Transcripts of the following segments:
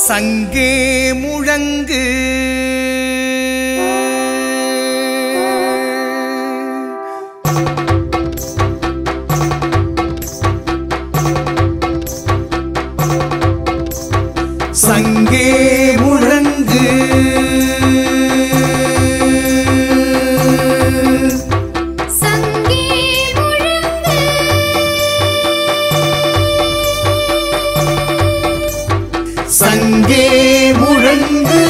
சங்கே முழங்கு சங்கே முழங்கு சங்கே முழங்கு சங்கே முழங்கு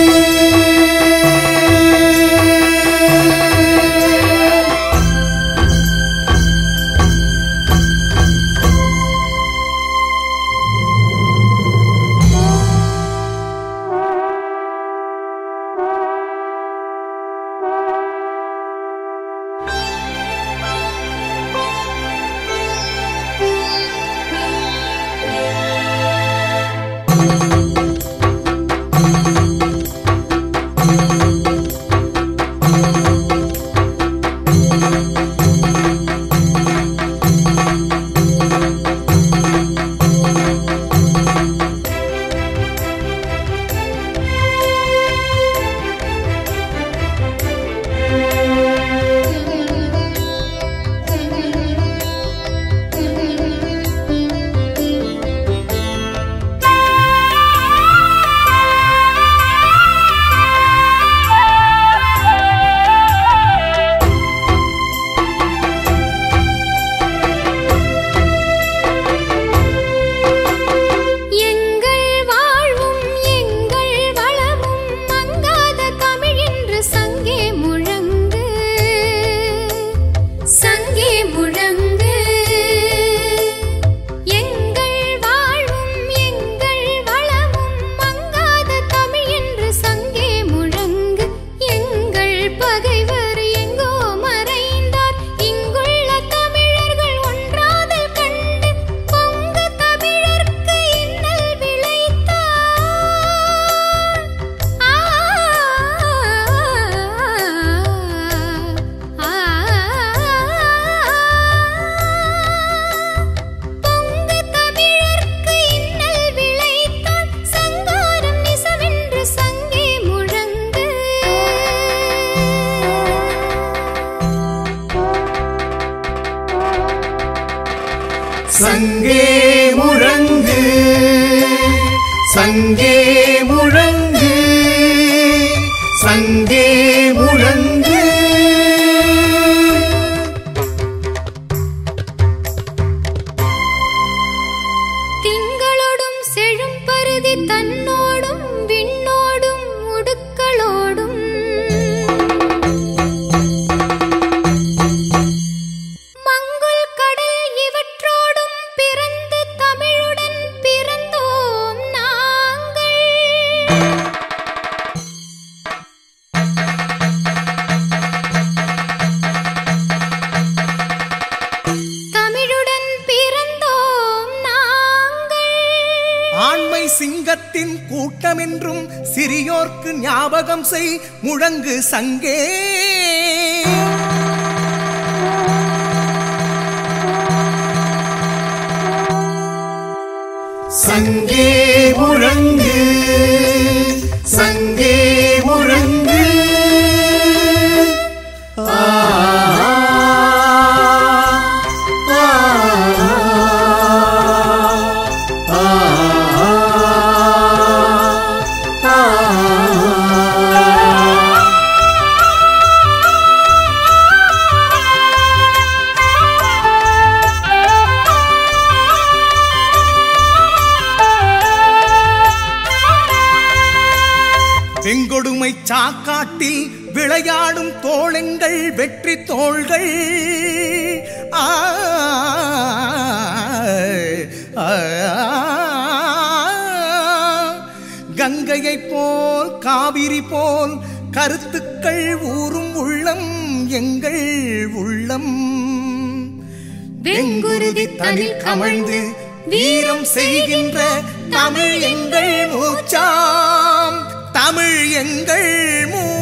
எங்கள் வாழ்வும் எங்கள் வளமும் மங்காத தமிழ் என்று சங்கே முழங்கு சங்கே முழங்கு எங்கள் வாழ்வும் எங்கள் வளமும் மங்காத தமிழ் என்று சங்கே முழங்கு எங்கள் பகைவர் எங்கோ மறைந்தார் இங்குள்ள தமிழர்கள் ஒன்றாதல் கண்டு பொங்கு தமிழர்க்கு இன்னல் விளைத்தார் ஆ பொங்கு தமிழர்க்கு இன்னல் விளைத்தார் சங்காரம் நிசவென்று சங்கே முழங்கு சங்கே முழங்கு சங்கே முழங்கு சங்கே முழங்கு திங்களோடும் செழும் பருதி தன்னோடும் விண்ணோடும் உடுக்களோடும் மங்குல் கடல் இவற்றோடும் பிறந்து தமிழுடன் பிறந்தோம் நாங்கள் தமிழுடன் பிறந்தோம் நாங்கள் ஆண்மை சிங்கத்தின் கூட்டமென்றும் சிறியோர்க்கு ஞாபகம் செய் முழங்கு சங்கே சங்கே முழங்கு சங்கே முழங்கு ஆ, ஆ, ஆ, ஆ, ஆ. வெங்கொடுமை சாக்காட்டில் விளையாடும் தோளெங்கள் வெற்றி தோள்கள் ஆ, ஆ, கங்கையைப் போல் காவிரி போல் கருத்துக்கள் ஊறும் உள்ளம் எங்கள் உள்ளம் வெங்குருதி தனில் கமழ்ந்து வீரம் செய்கின்ற தமிழ் எங்கள் மூச்சாம் தமிழ் எங்கள் மூ